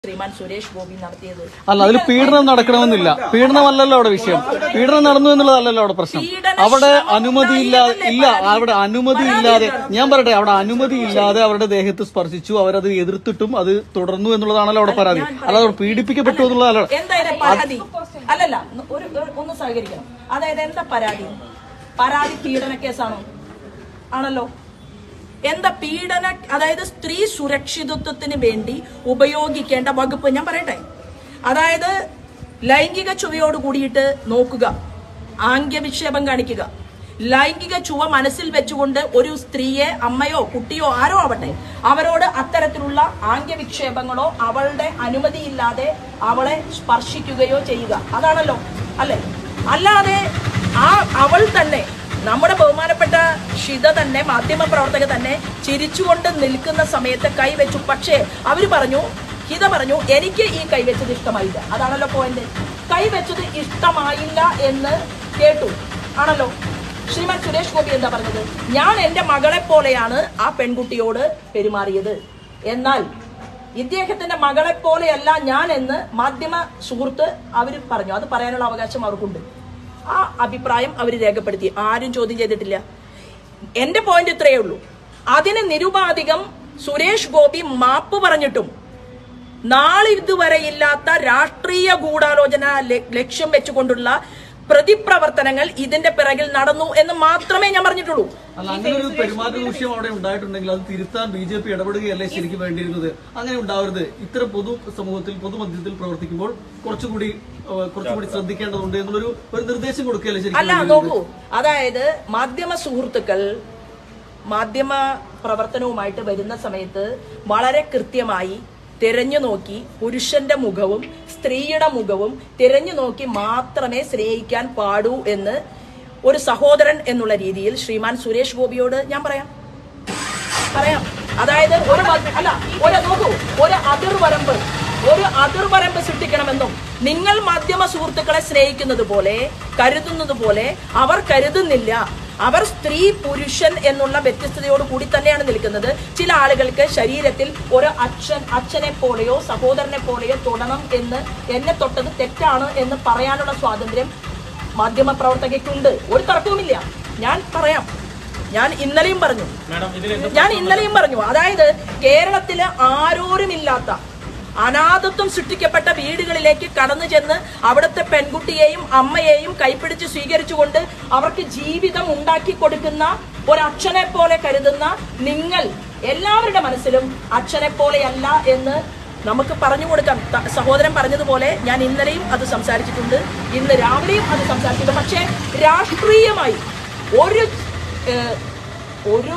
ശ്രീമാൻ സുരേഷ് ഗോപി നടത്തിയത് അല്ല അതിൽ പീഡനം നടക്കണമെന്നില്ല പീഡനമല്ലല്ലോ അവിടെ വിഷയം പീഡനം നടന്നു എന്നുള്ളതല്ലല്ലോ അവിടെ പ്രശ്നം പീഡന അവിടെ ശ്രമം അനുമതി ഉണ്ടായി ഇല്ലാതെ എന്നല്ലേ ഇല്ല പരാതി? അവിടെ അനുമതി പരാതി ഇല്ലാതെ എന്താണ്? ഞാൻ പറയട്ടെ അവിടെ അനുമതി ഇല്ലാതെ അവരുടെ ദേഹത്ത് സ്പർശിച്ചു അവരത് എതിർത്തിട്ടും അത് തുടർന്നു എന്നുള്ളതാണല്ലോ അവിടെ പരാതി ഞാൻ അല്ലാതെ അവർ പീഡിപ്പിക്കപ്പെട്ടു എന്നുള്ളതല്ല എന്തായാലും പരാതി അല്ലല്ല ഒരു ഒരു- ഒന്ന് സഹകരിക്കണം അതായത് എന്താ പരാതി പരാതി പീഡന കേസാണോ ആണല്ലോ എന്താ പീഡന അതായത് സ്ത്രീ സുരക്ഷിതത്വത്തിന് വേണ്ടി ഉപയോഗിക്കേണ്ട വകുപ്പ് ഞാൻ പറയട്ടെ അതായത് ലൈംഗിക ചുവയോട് കൂടിയിട്ട് നോക്കുക ആംഗ്യവിക്ഷേപം കാണിക്കുക ലൈംഗിക ചുവ മനസ്സിൽ വെച്ചുകൊണ്ട് ഒരു സ്ത്രീയെ അമ്മയോ കുട്ടിയോ ആരോ ആവട്ടെ അവരോട് അത്തരത്തിലുള്ള ആംഗ്യവിക്ഷേപങ്ങളോ അവളുടെ അനുമതിയില്ലാതെ അവളെ സ്പർശിക്കുകയോ ചെയ്യുക അതാണല്ലോ അല്ലെ അല്ലാതെ ആ അവൾ തന്നെ നമ്മുടെ ബഹുമാനപ്പെട്ട ഷിത തന്നെ മാധ്യമ പ്രവർത്തക തന്നെ ചിരിച്ചുകൊണ്ട് നിൽക്കുന്ന സമയത്ത് കൈവച്ചു പക്ഷേ അവര് പറഞ്ഞു ഹിത പറഞ്ഞു എനിക്ക് ഈ കൈവച്ചത് ഇഷ്ടമായില്ല അതാണല്ലോ പോയിന്റ് കൈവച്ചത് ഇഷ്ടമായില്ല എന്ന് കേട്ടു ആണല്ലോ ശ്രീമാൻ സുരേഷ് ഗോപി എന്താ പറഞ്ഞത് ഞാൻ എന്റെ മകളെ പോലെയാണ് ആ പെൺകുട്ടിയോട് പെരുമാറിയത് എന്നാൽ ഇദ്ദേഹത്തിന്റെ മകളെ പോലെയല്ല ഞാൻ എന്ന് മാധ്യമ സുഹൃത്ത് അവർ പറഞ്ഞു അത് പറയാനുള്ള അവകാശം അവർക്കുണ്ട് ആ അഭിപ്രായം അവർ രേഖപ്പെടുത്തി ആരും ചോദ്യം ചെയ്തിട്ടില്ല എന്റെ പോയിന്റ് ഇത്രയേ ഉള്ളൂ അതിന് നിരുപാധികം സുരേഷ് ഗോപി മാപ്പ് പറഞ്ഞിട്ടും നാളെ ഇതുവരെ ഇല്ലാത്ത രാഷ്ട്രീയ ഗൂഢാലോചന ല- ലക്ഷ്യം വെച്ചുകൊണ്ടുള്ള പ്രതിപ്രവർത്തനങ്ങൾ ഇതിന്റെ പിറകിൽ നടന്നു എന്ന് മാത്രമേ ഞാൻ പറഞ്ഞിട്ടുള്ളൂ അല്ല അങ്ങനെ ഒരു പെരുമാറ്റ ദൂഷ്യം അവിടെ ഉണ്ടായിട്ടുണ്ടെങ്കിൽ അത് തിരുത്താൻ ബി ജെ പി ഇടപെടുകയല്ലേ ശരിക്കും വേണ്ടിയിരുന്നത് അങ്ങനെ ഉണ്ടാവരുത് ഇത്തരം പൊതു സമൂഹത്തിൽ പൊതുമധ്യത്തിൽ പ്രവർത്തിക്കുമ്പോൾ കുറച്ചുകൂടി ആ, കുറച്ചുകൂടി ശ്രദ്ധിക്കേണ്ടതുണ്ട് എന്നുള്ളൊരു ഒരു നിർദ്ദേശം കൊടുക്കുകയല്ലേ ശരിക്കും അല്ല വേണ്ടിയിരുന്നത്? നോക്കൂ അതായത് മാധ്യമ സുഹൃത്തുക്കൾ മാധ്യമ പ്രവർത്തനവുമായിട്ട് വരുന്ന സമയത്ത് വളരെ കൃത്യമായി തിരഞ്ഞു നോക്കി പുരുഷന്റെ മുഖവും സ്ത്രീയുടെ മുഖവും തിരഞ്ഞു നോക്കി മാത്രമേ സ്നേഹിക്കാൻ പാടൂ എന്ന് ഒരു സഹോദരൻ എന്നുള്ള രീതിയിൽ ശ്രീമാൻ സുരേഷ് ഗോപിയോട് ഞാൻ പറയാം പറയാം അതായത് ഒരു മ- അല്ല ഒരു നോക്കൂ ഒരു അതിർവരമ്പ് ഒരു അതിർവരമ്പ് സൃഷ്ടിക്കണമെന്നും നിങ്ങൾ മാധ്യമ സുഹൃത്തുക്കളെ സ്നേഹിക്കുന്നത് പോലെ കരുതുന്നത് പോലെ അവർ കരുതുന്നില്ല അവർ സ്ത്രീ പുരുഷൻ എന്നുള്ള വ്യത്യസ്തതയോട് കൂടി തന്നെയാണ് നിൽക്കുന്നത് ചില ആളുകൾക്ക് ശരീരത്തിൽ ഒരു അച്ഛൻ അച്ഛനെ പോലെയോ സഹോദരനെ പോലെയോ തൊടണം എന്ന് എന്നെ തൊട്ടത് തെറ്റാണ് എന്ന് പറയാനുള്ള സ്വാതന്ത്ര്യം മാധ്യമ പ്രവർത്തകയ്ക്കുണ്ട് ഒരു തർക്കവുമില്ല ഞാൻ പറയാം ഞാൻ ഇന്നലെയും പറഞ്ഞു ഞാൻ ഇന്നലെയും പറഞ്ഞു അതായത് കേരളത്തില് ആരോരുമില്ലാത്ത അനാഥത്വം സൃഷ്ടിക്കപ്പെട്ട വീടുകളിലേക്ക് കടന്നു ചെന്ന് അവിടുത്തെ പെൺകുട്ടിയെയും അമ്മയെയും കൈപ്പിടിച്ച് സ്വീകരിച്ചുകൊണ്ട് അവർക്ക് ജീവിതം ഉണ്ടാക്കി കൊടുക്കുന്ന ഒരച്ഛനെ പോലെ കരുതുന്ന നിങ്ങൾ എല്ലാവരുടെ മനസ്സിലും അച്ഛനെ പോലെയല്ല എന്ന് നമുക്ക് പറഞ്ഞു കൊടുക്കാം ത- സഹോദരൻ പറഞ്ഞതുപോലെ ഞാൻ ഇന്നലെയും അത് സംസാരിച്ചിട്ടുണ്ട് ഇന്ന് രാവിലെയും അത് സംസാരിച്ചിട്ടുണ്ട് പക്ഷേ രാഷ്ട്രീയമായി ഒരു ഏഹ്, ഒരു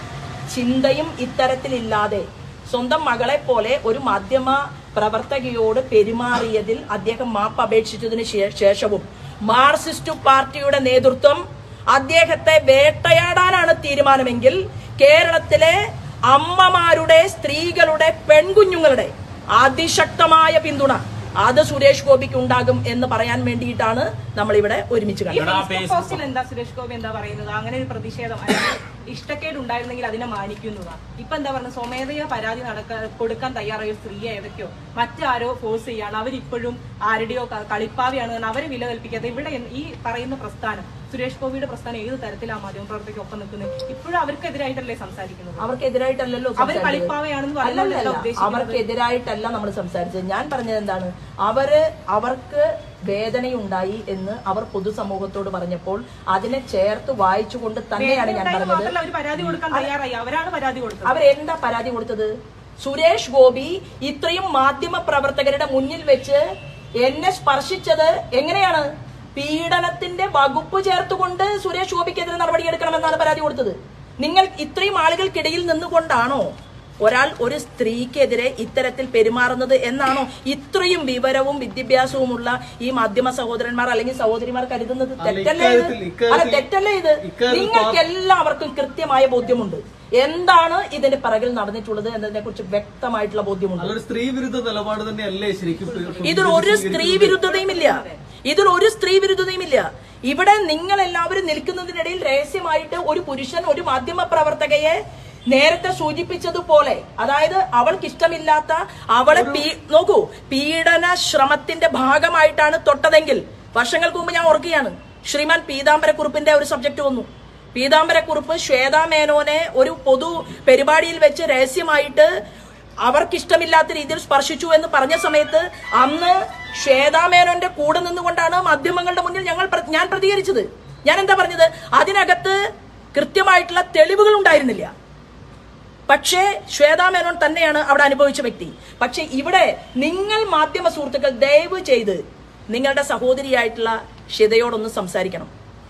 ചിന്തയും ഇത്തരത്തിലില്ലാതെ സ്വന്തം മകളെ പോലെ ഒരു മാധ്യമ പ്രവർത്തകയോട് പെരുമാറിയതിൽ അദ്ദേഹം മാപ്പ് അപേക്ഷിച്ചതിന് ശേ- ശേഷവും മാർക്സിസ്റ്റ് പാർട്ടിയുടെ നേതൃത്വം അദ്ദേഹത്തെ വേട്ടയാടാനാണ് തീരുമാനമെങ്കിൽ കേരളത്തിലെ അമ്മമാരുടെ സ്ത്രീകളുടെ പെൺകുഞ്ഞുങ്ങളുടെ അതിശക്തമായ പിന്തുണ അത് സുരേഷ് ഗോപിക്ക് ഉണ്ടാകും എന്ന് പറയാൻ വേണ്ടിയിട്ടാണ് നമ്മളിവിടെ ഒരുമിച്ച് ഈ കണ്ടത് ഫേസ്ബുക്ക് പോസ്റ്റിൽ എന്താ സുരേഷ് ഗോപി എന്താ പറയുന്നത് അങ്ങനെ ഒരു പ്രതിഷേധം അല്ലെങ്കിൽ ഇഷ്ടക്കേട് ഉണ്ടായിരുന്നെങ്കിൽ അതിനെ മാനിക്കുന്നതാണ് ഇപ്പൊ എന്താ പറയുന്നത് സ്വമേധയാ പരാതി നടക്ക കൊടുക്കാൻ തയ്യാറായ ഒരു സ്ത്രീയെ ഏതൊക്കെയോ മറ്റാരോ ഫോഴ്സ് ചെയ്യാണ് അവരിപ്പോഴും ആരുടെയോ ക- കളിപ്പാവിയാണ് എന്ന് അവരെ വില കൽപ്പിക്കാതെ ഇവിടെ എൻ- ഈ പറയുന്ന പ്രസ്ഥാനം സുരേഷ് ഗോപിയുടെ പ്രസ്ഥാനം ഏത് തരത്തിലാണ് മാധ്യമപ്രവർത്തകർക്ക് ഒപ്പം നിൽക്കുന്നത് ഇപ്പോഴും അവർക്കെതിരായിട്ടല്ലേ സംസാരിക്കുന്നത് അവർക്കെതിരായിട്ടല്ലല്ലോ അവര് സംസാരിച്ചത്. കളിപ്പാവയാണെന്ന് പറയുന്നതല്ല അല്ലല്ലല്ല. ഉദ്ദേശിക്കുന്നത്. അവർക്കെതിരായിട്ടല്ല നമ്മൾ സംസാരിച്ചത് ഞാൻ പറഞ്ഞത് എന്താണ് അവര് അവർക്ക് വേദനയുണ്ടായി എന്ന് അവർ പൊതുസമൂഹത്തോട് പറഞ്ഞപ്പോൾ അതിനെ ചേർത്ത് വായിച്ചുകൊണ്ട് തന്നെയാണ് ഞാൻ ഉണ്ടായത് പറഞ്ഞത് മാത്രമല്ല അവര് പരാതി കൊടുക്കാൻ തയ്യാറായി അവരാണ് പരാതി കൊടുത്തത് അവരെന്താ പരാതി കൊടുത്തത് സുരേഷ് ഗോപി ഇത്രയും മാധ്യമ പ്രവർത്തകരുടെ മുന്നിൽ വെച്ച് എന്നെ സ്പർശിച്ചത് എങ്ങനെയാണ് പീഡനത്തിന്റെ വകുപ്പ് ചേർത്തുകൊണ്ട് സുരേഷ് ഗോപിക്കെതിരെ നടപടിയെടുക്കണമെന്നാണ് പരാതി കൊടുത്തത് നിങ്ങൾ ഇത്രയും ആളുകൾക്കിടയിൽ നിന്നുകൊണ്ടാണോ ഒരാൾ ഒരു സ്ത്രീക്കെതിരെ ഇത്തരത്തിൽ പെരുമാറുന്നത് എന്നാണോ ഇത്രയും വിവരവും വിദ്യാഭ്യാസവുമുള്ള ഈ മാധ്യമ സഹോദരന്മാർ അല്ലെങ്കിൽ സഹോദരിമാർ കരുതുന്നത് അല്ല, തെറ്റല്ലേ ഇത് ഇക്കാര്യത്തിൽ- ഇക്കാര്യത്തിൽ- അല്ല തെറ്റല്ലേ ഇത് ഇക്കാര്യത്തിൽ നിങ്ങൾക്ക് എല്ലാവർക്കും കൃത്യമായ ബോധ്യമുണ്ട് എന്താണ് ഇതിന്റെ പിറകിൽ നടന്നിട്ടുള്ളത് എന്നതിനെ കുറിച്ച് വ്യക്തമായിട്ടുള്ള ബോധ്യമുണ്ട് അതൊരു സ്ത്രീ വിരുദ്ധ നിലപാട് തന്നെയല്ലേ ശരിക്കും ഇതിൽ ഒരു സ്ത്രീ വിരുദ്ധതയും ഇല്ല ഇതിൽ ഒരു സ്ത്രീ വിരുദ്ധതയും ഇല്ല ഇവിടെ നിങ്ങൾ എല്ലാവരും നിൽക്കുന്നതിനിടയിൽ രഹസ്യമായിട്ട് ഒരു പുരുഷൻ ഒരു മാധ്യമ പ്രവർത്തകയെ നേരത്തെ സൂചിപ്പിച്ചതുപോലെ അതായത് അവൾക്ക് ഇഷ്ടമില്ലാത്ത അവളെ പീ- നോക്കൂ പീഡന ശ്രമത്തിന്റെ ഭാഗമായിട്ടാണ് തൊട്ടതെങ്കിൽ വർഷങ്ങൾക്ക് മുമ്പ് ഞാൻ ഓർക്കുകയാണ് ശ്രീമാൻ പീതാംബരക്കുറുപ്പിന്റെ ഒരു സബ്ജക്ട് വന്നു പീതാംബരക്കുറുപ്പ് ശ്വേതാ മേനോനെ ഒരു പൊതു പരിപാടിയിൽ വെച്ച് രഹസ്യമായിട്ട് അവർക്കിഷ്ടമില്ലാത്ത രീതിയിൽ സ്പർശിച്ചു എന്ന് പറഞ്ഞ സമയത്ത് അന്ന് ശ്വേതാ മേനോന്റെ കൂടെ നിന്നുകൊണ്ടാണ് മാധ്യമങ്ങളുടെ മുന്നിൽ ഞങ്ങൾ പ്ര- ഞാൻ പ്രതികരിച്ചത് ഞാൻ എന്താ പറഞ്ഞത് അതിനകത്ത് കൃത്യമായിട്ടുള്ള തെളിവുകൾ ഉണ്ടായിരുന്നില്ല പക്ഷേ ശ്വേതാ മേനോൻ തന്നെയാണ് അവിടെ അനുഭവിച്ച വ്യക്തി പക്ഷേ ഇവിടെ നിങ്ങൾ മാധ്യമ സുഹൃത്തുക്കൾ ദയവ് ചെയ്ത് നിങ്ങളുടെ സഹോദരിയായിട്ടുള്ള ഷിതയോടൊന്ന് സംസാരിക്കണം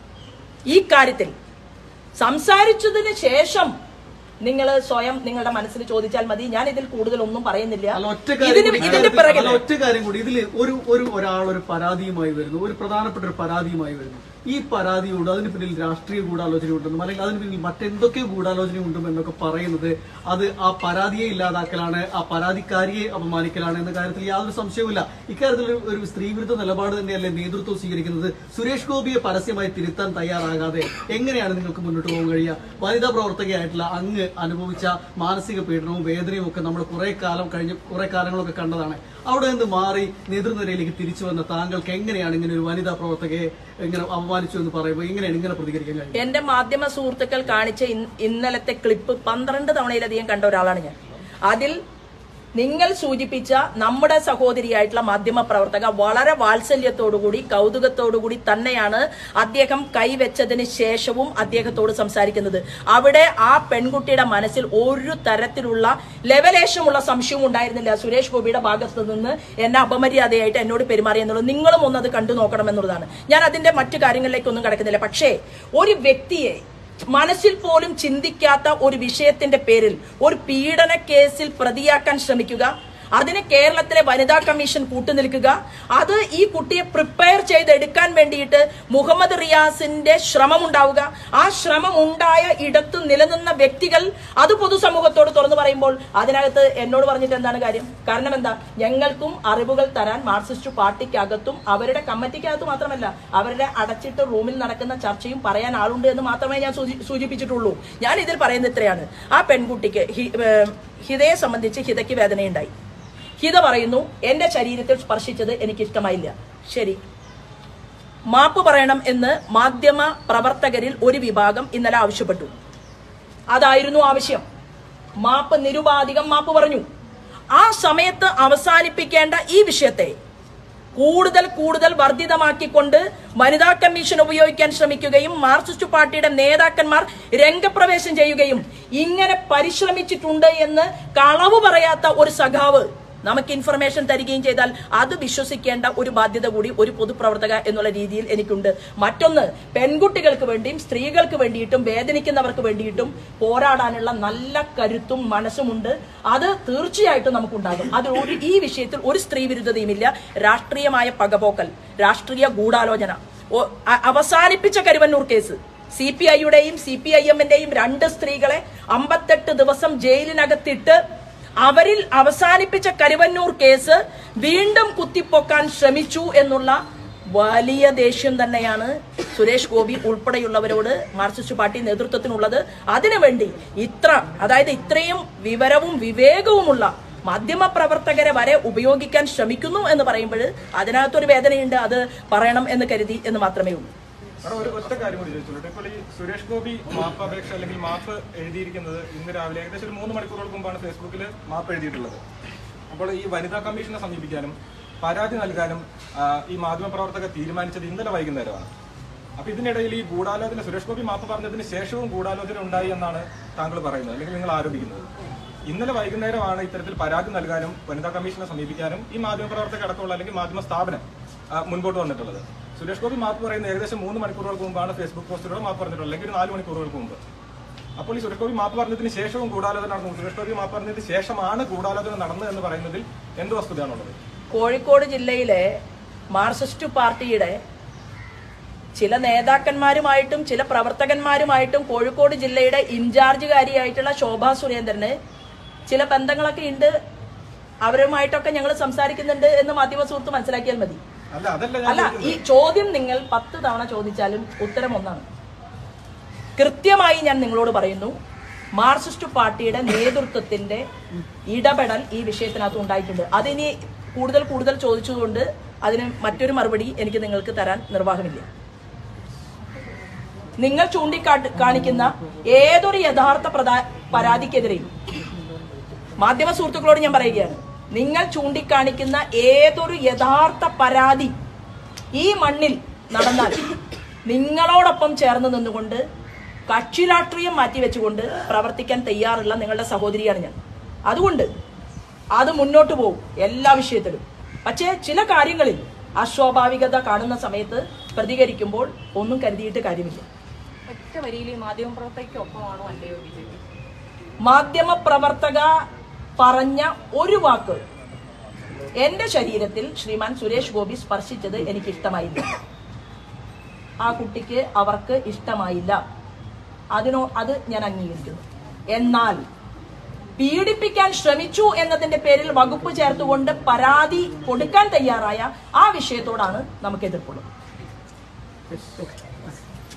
ഈ കാര്യത്തിൽ സംസാരിച്ചതിന് ശേഷം നിങ്ങൾ സ്വയം നിങ്ങളുടെ മനസ്സിൽ ചോദിച്ചാൽ മതി ഞാൻ ഇതിൽ കൂടുതൽ ഒന്നും പറയുന്നില്ല അല്ല ഒറ്റ കാര്യം ഇതിന് കൂടി ഇതിന്റെ ഇതിനകത്ത് പിറകിൽ അല്ല, ഒറ്റ കാര്യം കൂടി ഇതിൽ ഒരു ഒരു ഒരാൾ ഒരു പരാതിയുമായി വരുന്നു ഒരു പ്രധാനപ്പെട്ട ഒരു പരാതിയുമായി വരുന്നു ഈ പരാതിയോട് അതിന് പിന്നിൽ രാഷ്ട്രീയ ഗൂഢാലോചന ഉണ്ടെന്നും അല്ലെങ്കിൽ അതിന് പിന്നിൽ മറ്റെന്തൊക്കെ ഗൂഢാലോചന ഉണ്ടും എന്നൊക്കെ പറയുന്നത് അത് ആ പരാതിയെ ഇല്ലാതാക്കലാണ് ആ പരാതിക്കാരിയെ അപമാനിക്കലാണ് എന്ന കാര്യത്തിൽ യാതൊരു സംശയവുമില്ല ഇക്കാര്യത്തിൽ ഒരു- ഒരു സ്ത്രീവിരുദ്ധ നിലപാട് തന്നെയല്ലേ നേതൃത്വം സ്വീകരിക്കുന്നത് സുരേഷ് ഗോപിയെ പരസ്യമായി തിരുത്താൻ തയ്യാറാകാതെ എങ്ങനെയാണ് നിങ്ങൾക്ക് മുന്നോട്ട് പോകാൻ കഴിയുക വനിതാ പ്രവർത്തകയായിട്ടുള്ള അങ്ങ് അനുഭവിച്ച മാനസിക പീഡനവും വേദനയും ഒക്കെ നമ്മൾ കുറെ കാലം കഴിഞ്ഞ് കുറെ കാലങ്ങളൊക്കെ കണ്ടതാണ് അവിടെ നിന്ന് മാറി നേതൃനിരയിലേക്ക് തിരിച്ചു വന്ന താങ്കൾക്ക് എങ്ങനെയാണ് ഇങ്ങനെ ഒരു വനിതാ പ്രവർത്തകയെ ഇങ്ങനെ അപമാനിച്ചു എന്ന് പറയുമ്പോൾ എങ്ങനെയാണ് ഇങ്ങനെ പ്രതികരിക്കാൻ കഴിയുക എന്റെ മാധ്യമ സുഹൃത്തുക്കൾ കാണിച്ച ഇൻ- ഇന്നലത്തെ ക്ലിപ്പ് പന്ത്രണ്ട് തവണയിലധികം കണ്ട ഒരാളാണ് ഞാൻ അതിൽ നിങ്ങൾ സൂചിപ്പിച്ച നമ്മുടെ സഹോദരിയായിട്ടുള്ള മാധ്യമ പ്രവർത്തക വളരെ വാത്സല്യത്തോടുകൂടി കൗതുകത്തോടുകൂടി തന്നെയാണ് അദ്ദേഹം കൈവച്ചതിന് ശേഷവും അദ്ദേഹത്തോട് സംസാരിക്കുന്നത് അവിടെ ആ പെൺകുട്ടിയുടെ മനസ്സിൽ ഒരു തരത്തിലുള്ള ലെവലേഷമുള്ള സംശയവും ഉണ്ടായിരുന്നില്ല സുരേഷ് ഗോപിയുടെ ഭാഗത്ത് നിന്ന് എന്നെ അപമര്യാദയായിട്ട് എന്നോട് പെരുമാറി എന്നുള്ളത് നിങ്ങളും ഒന്ന് അത് കണ്ടു നോക്കണം എന്നുള്ളതാണ് ഞാൻ അതിന്റെ മറ്റു കാര്യങ്ങളിലേക്കൊന്നും കടക്കുന്നില്ല പക്ഷേ ഒരു വ്യക്തിയെ മനസ്സിൽ പോലും ചിന്തിക്കാത്ത ഒരു വിഷയത്തിന്റെ പേരിൽ ഒരു പീഡന കേസിൽ പ്രതിയാക്കാൻ ശ്രമിക്കുക അതിന് കേരളത്തിലെ വനിതാ കമ്മീഷൻ കൂട്ടുനിൽക്കുക അത് ഈ കുട്ടിയെ പ്രിപ്പയർ ചെയ്തെടുക്കാൻ വേണ്ടിയിട്ട് മുഹമ്മദ് റിയാസിന്റെ ശ്രമം ഉണ്ടാവുക ആ ശ്രമം ഉണ്ടായ ഇടത്ത് നിലനിന്ന വ്യക്തികൾ അത് പൊതുസമൂഹത്തോട് തുറന്നു പറയുമ്പോൾ അതിനകത്ത് എന്നോട് പറഞ്ഞിട്ട് എന്താണ് കാര്യം കാരണം എന്താ ഞങ്ങൾക്കും അറിവുകൾ തരാൻ മാർക്സിസ്റ്റ് പാർട്ടിക്കകത്തും അവരുടെ കമ്മിറ്റിക്കകത്ത് മാത്രമല്ല അവരുടെ അടച്ചിട്ട് റൂമിൽ നടക്കുന്ന ചർച്ചയും പറയാൻ ആളുണ്ട് എന്ന് മാത്രമേ ഞാൻ സൂചി- സൂചിപ്പിച്ചിട്ടുള്ളൂ ഞാൻ ഇതിൽ പറയുന്നത് ഇത്രയാണ് ആ പെൺകുട്ടിക്ക് ഹി- ഏഹ് ഹിതയെ സംബന്ധിച്ച് ഹിതയ്ക്ക് വേദനയുണ്ടായി ഹിത പറയുന്നു എന്റെ ശരീരത്തിൽ സ്പർശിച്ചത് എനിക്ക് ഇഷ്ടമായില്ല ശരി മാപ്പ് പറയണം എന്ന് മാധ്യമ പ്രവർത്തകരിൽ ഒരു വിഭാഗം ഇന്നലെ ആവശ്യപ്പെട്ടു അതായിരുന്നു ആവശ്യം മാപ്പ് നിരുപാധികം മാപ്പ് പറഞ്ഞു ആ സമയത്ത് അവസാനിപ്പിക്കേണ്ട ഈ വിഷയത്തെ കൂടുതൽ കൂടുതൽ വർദ്ധിതമാക്കിക്കൊണ്ട് വനിതാ കമ്മീഷൻ ഉപയോഗിക്കാൻ ശ്രമിക്കുകയും മാർക്സിസ്റ്റ് പാർട്ടിയുടെ നേതാക്കന്മാർ രംഗപ്രവേശം ചെയ്യുകയും ഇങ്ങനെ പരിശ്രമിച്ചിട്ടുണ്ട് എന്ന് കളവ് പറയാത്ത ഒരു സഖാവ് നമുക്ക് ഇൻഫർമേഷൻ തരികയും ചെയ്താൽ അത് വിശ്വസിക്കേണ്ട ഒരു ബാധ്യത കൂടി ഒരു പൊതുപ്രവർത്തക എന്നുള്ള രീതിയിൽ എനിക്കുണ്ട് മറ്റൊന്ന് പെൺകുട്ടികൾക്ക് വേണ്ടിയും സ്ത്രീകൾക്ക് വേണ്ടിയിട്ടും വേദനിക്കുന്നവർക്ക് വേണ്ടിയിട്ടും പോരാടാനുള്ള നല്ല കരുത്തും മനസ്സുമുണ്ട് അത് തീർച്ചയായിട്ടും നമുക്കുണ്ടാകും അത് ഒരു ഈ വിഷയത്തിൽ ഒരു സ്ത്രീ വിരുദ്ധതയുമില്ല രാഷ്ട്രീയമായ പകപോക്കൽ രാഷ്ട്രീയ ഗൂഢാലോചന ഒ- അ- അവസാനിപ്പിച്ച കരുവന്നൂർ കേസ് സി പി ഐയുടെയും സി പി ഐ എമ്മിന്റെയും രണ്ട് സ്ത്രീകളെ അമ്പത്തെട്ട് ദിവസം ജയിലിനകത്തിട്ട് അവരിൽ അവസാനിപ്പിച്ച കരുവന്നൂർ കേസ് വീണ്ടും കുത്തിപ്പൊക്കാൻ ശ്രമിച്ചു എന്നുള്ള വലിയ ദേഷ്യം തന്നെയാണ് സുരേഷ് ഗോപി ഉൾപ്പെടെയുള്ളവരോട് മാർക്സിസ്റ്റ് പാർട്ടി നേതൃത്വത്തിനുള്ളത് അതിനുവേണ്ടി ഇത്ര അതായത് ഇത്രയും വിവരവും വിവേകവുമുള്ള മാധ്യമ പ്രവർത്തകരെ വരെ ഉപയോഗിക്കാൻ ശ്രമിക്കുന്നു എന്ന് പറയുമ്പോൾ അതിനകത്തൊരു വേദനയുണ്ട് അത് പറയണം എന്ന് കരുതി എന്ന് മാത്രമേ ഉള്ളൂ അവിടെ ഒരു ഒറ്റ കാര്യം കൂടി ചോദിച്ചോളൂ ഇപ്പോൾ ഈ സുരേഷ് ഗോപി മാപ്പ് അപേക്ഷ അല്ലെങ്കിൽ മാപ്പ് എഴുതിയിരിക്കുന്നത് ഇന്ന് രാവിലെ ഏകദേശം ഒരു മൂന്ന് മണിക്കൂറുകൾക്ക് മുമ്പാണ് ഫേസ്ബുക്കിൽ മാപ്പ് എഴുതിയിട്ടുള്ളത് അപ്പോൾ ഈ വനിതാ കമ്മീഷനെ സമീപിക്കാനും പരാതി നൽകാനും ആ, ഈ മാധ്യമപ്രവർത്തകർ തീരുമാനിച്ചത് ഇന്നലെ വൈകുന്നേരമാണ് അപ്പൊ ഇതിനിടയിൽ ഈ ഗൂഢാലോചന സുരേഷ് ഗോപി മാപ്പ് പറഞ്ഞതിന് ശേഷവും ഗൂഢാലോചന ഉണ്ടായി എന്നാണ് താങ്കൾ പറയുന്നത് അല്ലെങ്കിൽ നിങ്ങൾ ആരോപിക്കുന്നത് ഇന്നലെ വൈകുന്നേരമാണ് ഇത്തരത്തിൽ പരാതി നൽകാനും വനിതാ കമ്മീഷനെ സമീപിക്കാനും ഈ മാധ്യമപ്രവർത്തക അടക്കമുള്ള അല്ലെങ്കിൽ മാധ്യമ സ്ഥാപനം ആ, മുൻപോട്ട് വന്നിട്ടുള്ളത് സുരേഷ് ഗോപി മാപ്പ് പറയുന്ന ഏകദേശം മൂന്ന് മണിക്കൂറുകൾക്ക് മുമ്പാണ് ഫേസ്ബുക്ക് പോസ്റ്റിലൂടെ മാപ്പ് പറഞ്ഞിട്ടുള്ളത് അല്ലെങ്കിൽ ഒരു നാല് മണിക്കൂറുകൾക്ക് മുമ്പ് അപ്പോൾ ഈ സുരേഷ് ഗോപി മാപ്പ് പറഞ്ഞതിന് ശേഷവും ഗൂഢാലോചന നടന്നു സുരേഷ് ഗോപി മാപ്പ് പറഞ്ഞതിന് ശേഷമാണ് ഗൂഢാലോചന നടന്നത് എന്ന് പറയുന്നതിൽ എന്ത് വസ്തുതയാണുള്ളത് കോഴിക്കോട് ജില്ലയിലെ മാർക്സിസ്റ്റ് പാർട്ടിയുടെ ചില നേതാക്കന്മാരുമായിട്ടും ചില പ്രവർത്തകന്മാരുമായിട്ടും കോഴിക്കോട് ജില്ലയുടെ ഇൻചാർജുകാരിയായിട്ടുള്ള ശോഭാ സുരേന്ദ്രന് ചില ബന്ധങ്ങളൊക്കെ ഉണ്ട് അവരുമായിട്ടൊക്കെ ഞങ്ങൾ സംസാരിക്കുന്നുണ്ട് എന്ന് മാധ്യമ സുഹൃത്ത് മനസ്സിലാക്കിയാൽ മതി അല്ല അതല്ല ഞാൻ അല്ല ഈ ചോദ്യം നിങ്ങൾ പത്ത് തവണ ചോദിച്ചാലും ഉത്തരം ഒന്നാണ് കൃത്യമായി ഞാൻ നിങ്ങളോട് പറയുന്നു മാർക്സിസ്റ്റ് പാർട്ടിയുടെ നേതൃത്വത്തിന്റെ ഇടപെടൽ ഈ വിഷയത്തിനകത്ത് ഉണ്ടായിട്ടുണ്ട് അതിനി കൂടുതൽ കൂടുതൽ ചോദിച്ചതുകൊണ്ട് അതിന് മറ്റൊരു മറുപടി എനിക്ക് നിങ്ങൾക്ക് തരാൻ നിർവാഹമില്ല നിങ്ങൾ ചൂണ്ടിക്കാട്ട് കാണിക്കുന്ന ഏതൊരു യഥാർത്ഥ പ്രധാ പരാതിക്കെതിരെയും മാധ്യമ സുഹൃത്തുക്കളോട് ഞാൻ പറയുകയാണ് നിങ്ങൾ ചൂണ്ടിക്കാണിക്കുന്ന ഏതൊരു യഥാർത്ഥ പരാതി ഈ മണ്ണിൽ നടന്നാൽ നിങ്ങളോടൊപ്പം ചേർന്ന് നിന്നുകൊണ്ട് കക്ഷി രാഷ്ട്രീയം മാറ്റിവെച്ചുകൊണ്ട് പ്രവർത്തിക്കാൻ തയ്യാറുള്ള നിങ്ങളുടെ സഹോദരിയാണ് ഞാൻ അതുകൊണ്ട് അത് മുന്നോട്ട് പോകും എല്ലാ വിഷയത്തിലും പക്ഷേ ചില കാര്യങ്ങളിൽ അസ്വാഭാവികത കാണുന്ന സമയത്ത് പ്രതികരിക്കുമ്പോൾ ഒന്നും കരുതിയിട്ട് കാര്യമില്ല ഒറ്റ വരിയിൽ ഈ മാധ്യമപ്രവർത്തകയ്ക്കൊപ്പമാണോ അല്ലയോ ബി ജെ പി മാധ്യമപ്രവർത്തക പറഞ്ഞ ഒരു വാക്ക് എന്റെ ശരീരത്തിൽ ശ്രീമാൻ സുരേഷ് ഗോപി സ്പർശിച്ചത് എനിക്ക് ഇഷ്ടമായില്ല ആ കുട്ടിക്ക് അവർക്ക് ഇഷ്ടമായില്ല അതിനോ അത് ഞാൻ അംഗീകരിക്കുന്നു എന്നാൽ പീഡിപ്പിക്കാൻ ശ്രമിച്ചു എന്നതിന്റെ പേരിൽ വകുപ്പ് ചേർത്തുകൊണ്ട് പരാതി കൊടുക്കാൻ തയ്യാറായ ആ വിഷയത്തോടാണ് നമുക്ക് എതിർപ്പുള്ളത്